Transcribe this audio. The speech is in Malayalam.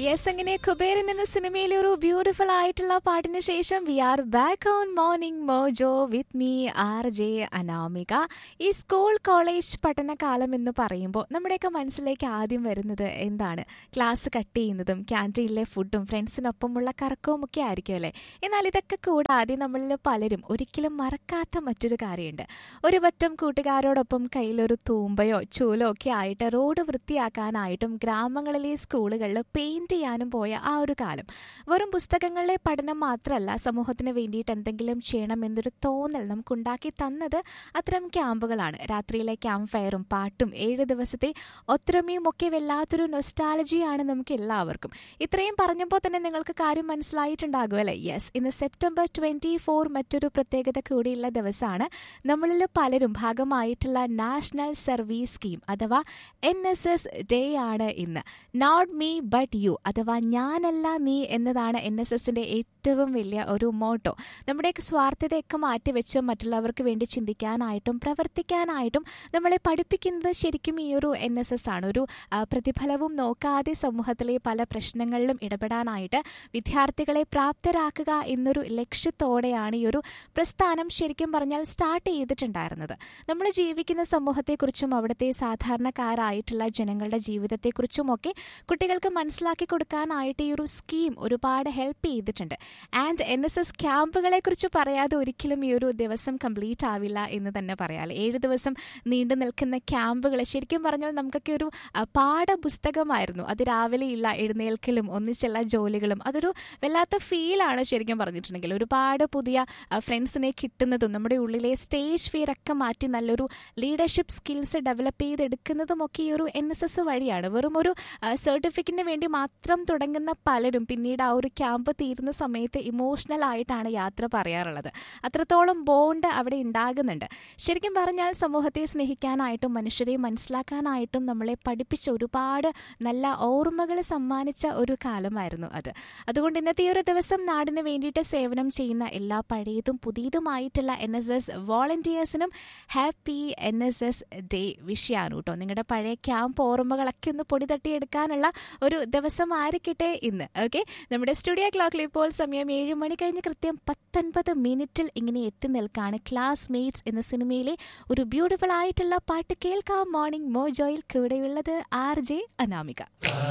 യെസ് അങ്ങനെ കുബേരൻ എന്ന സിനിമയിലെ ഒരു ബ്യൂട്ടിഫുൾ ആയിട്ടുള്ള പാട്ടിന് ശേഷം we are back on morning mojo with me R J Anamika ഈ സ്കൂൾ കോളേജ് പഠനകാലം എന്ന് പറയുമ്പോൾ നമ്മുടെയൊക്കെ മനസ്സിലേക്ക് ആദ്യം വരുന്നത് എന്താണ് ക്ലാസ് കട്ട് ചെയ്യുന്നതും ക്യാൻറ്റീനിലെ ഫുഡും ഫ്രണ്ട്സിനൊപ്പമുള്ള കറക്കവും ഒക്കെ ആയിരിക്കും അല്ലേ എന്നാൽ ഇതൊക്കെ കൂടാതെ നമ്മളിൽ പലരും ഒരിക്കലും മറക്കാത്ത മറ്റൊരു കാര്യമുണ്ട് ഒരു പറ്റം കൂട്ടുകാരോടൊപ്പം കയ്യിലൊരു തൂമ്പയോ ചൂലോ ഒക്കെ ആയിട്ട് റോഡ് വൃത്തിയാക്കാനായിട്ടും ഗ്രാമങ്ങളിലെ സ്കൂളുകളിൽ പെയിന്റ് ചെയ്യാനും പോയ ആ ഒരു കാലം വെറും പുസ്തകങ്ങളിലെ പഠനം മാത്രമല്ല സമൂഹത്തിന് വേണ്ടിയിട്ട് എന്തെങ്കിലും ചെയ്യണം എന്നൊരു തോന്നൽ നമുക്കുണ്ടാക്കി തന്നത് അത്തരം ക്യാമ്പുകളാണ് രാത്രിയിലെ ക്യാമ്പ് ഫയറും പാട്ടും ഏഴ് ദിവസത്തെ ഒത്തൊരുമയും ഒക്കെ വല്ലാത്തൊരു നൊസ്റ്റാലജിയാണ് നമുക്ക് എല്ലാവർക്കും ഇത്രയും പറഞ്ഞപ്പോൾ തന്നെ നിങ്ങൾക്ക് കാര്യം മനസ്സിലായിട്ടുണ്ടാകും അല്ലേ യെസ് ഇന്ന് സെപ്റ്റംബർ ട്വൻറ്റി ഫോർ മറ്റൊരു പ്രത്യേകത കൂടിയുള്ള ദിവസമാണ് നമ്മളിൽ പലരും ഭാഗമായിട്ടുള്ള നാഷണൽ സർവീസ് സ്കീം അഥവാ എൻ എസ് എസ് ഡേ ആണ് ഇന്ന് നോട്ട് മീ ബട്ട് യു അഥവാ ഞാനല്ല നീ എന്നതാണ് എൻ എസ് എസിന്റെ ഏറ്റവും വലിയ ഒരു മോട്ടോ നമ്മുടെയൊക്കെ സ്വാർത്ഥതയൊക്കെ മാറ്റിവെച്ച് മറ്റുള്ളവർക്ക് വേണ്ടി ചിന്തിക്കാനായിട്ടും പ്രവർത്തിക്കാനായിട്ടും നമ്മളെ പഠിപ്പിക്കുന്നത് ശരിക്കും ഈ ഒരു എൻ എസ് എസ് ആണ് ഒരു ആ, പ്രതിഫലവും നോക്കാതെ സമൂഹത്തിലെ പല പ്രശ്നങ്ങളിലും ഇടപെടാനായിട്ട് വിദ്യാർത്ഥികളെ പ്രാപ്തരാക്കുക എന്നൊരു ലക്ഷ്യത്തോടെയാണ് ഈ ഒരു പ്രസ്ഥാനം ശരിക്കും പറഞ്ഞാൽ സ്റ്റാർട്ട് ചെയ്തിട്ടുണ്ടായിരുന്നത് നമ്മൾ ജീവിക്കുന്ന സമൂഹത്തെക്കുറിച്ചും അവിടുത്തെ സാധാരണക്കാരായിട്ടുള്ള ജനങ്ങളുടെ ജീവിതത്തെക്കുറിച്ചുമൊക്കെ കുട്ടികൾക്ക് മനസ്സിലാക്കി കൊടുക്കാനായിട്ട് ഈ ഒരു സ്കീം ഒരുപാട് ഹെൽപ്പ് ചെയ്തിട്ടുണ്ട് ആൻഡ് എൻ എസ് എസ് ക്യാമ്പുകളെ കുറിച്ച് പറയാതെ ഒരിക്കലും ഈ ഒരു ദിവസം കംപ്ലീറ്റ് ആവില്ല എന്ന് തന്നെ പറയാം ഏഴ് ദിവസം നീണ്ടു നിൽക്കുന്ന ക്യാമ്പുകൾ ശരിക്കും പറഞ്ഞാൽ നമുക്കൊക്കെ ഒരു ആ, പാഠപുസ്തകമായിരുന്നു അത് രാവിലെയുള്ള എഴുന്നേൽക്കലും ഒന്നിച്ചുള്ള ജോലികളും അതൊരു വല്ലാത്ത ഫീലാണ് ശരിക്കും പറഞ്ഞിട്ടുണ്ടെങ്കിൽ ഒരുപാട് പുതിയ ആ, ഫ്രണ്ട്സിനെ കിട്ടുന്നതും നമ്മുടെ ഉള്ളിലെ സ്റ്റേജ് ഫിയർ ഒക്കെ മാറ്റി നല്ലൊരു ലീഡർഷിപ്പ് സ്കിൽസ് ഡെവലപ്പ് ചെയ്തെടുക്കുന്നതും ഒക്കെ ഈ ഒരു എൻ എസ് എസ് വഴിയാണ് വെറും ഒരു സർട്ടിഫിക്കറ്റിന് വേണ്ടി മാത്രം തുടങ്ങുന്ന പലരും പിന്നീട് ആ ഒരു ക്യാമ്പ് തീരുന്ന സമയത്ത് ഇമോഷണൽ ആയിട്ടാണ് യാത്ര പറയാറുള്ളത് അത്രത്തോളം ബോണ്ട് അവിടെ ഉണ്ടാകുന്നുണ്ട് ശരിക്കും പറഞ്ഞാൽ സമൂഹത്തെ സ്നേഹിക്കാനായിട്ടും മനുഷ്യരെ മനസ്സിലാക്കാനായിട്ടും നമ്മളെ പഠിപ്പിച്ച ഒരുപാട് നല്ല ഓർമ്മകൾ സമ്മാനിച്ച ഒരു കാലമായിരുന്നു അത് അതുകൊണ്ട് ഇന്നത്തെ ഈ ഒരു ദിവസം നാടിന് വേണ്ടിയിട്ട് സേവനം ചെയ്യുന്ന എല്ലാ പഴയതും പുതിയതുമായിട്ടുള്ള എൻ എസ് എസ് വോളണ്ടിയേഴ്സിനും happy N S S day വിഷയാണ് കേട്ടോ നിങ്ങളുടെ പഴയ ക്യാമ്പ് ഓർമ്മകളൊക്കെ ഒന്ന് പൊടി തട്ടിയെടുക്കാനുള്ള ഒരു ദിവസമായിരിക്കട്ടെ ഇന്ന് ഓക്കെ നമ്മുടെ സ്റ്റുഡിയോ ക്ലോക്കിൽ ഇപ്പോൾ സമയം ഏഴ് മണി കഴിഞ്ഞ് കൃത്യം പത്തൊൻപത് മിനിറ്റിൽ ഇങ്ങനെ എത്തി നിൽക്കാണ് ക്ലാസ്മേറ്റ്സ് എന്ന സിനിമയിലെ ഒരു ബ്യൂട്ടിഫുൾ ആയിട്ടുള്ള പാട്ട് കേൾക്കാം മോർണിംഗ് മോജോയിൽ കൂടെയുള്ളത് ആർ ജെ അനാമിക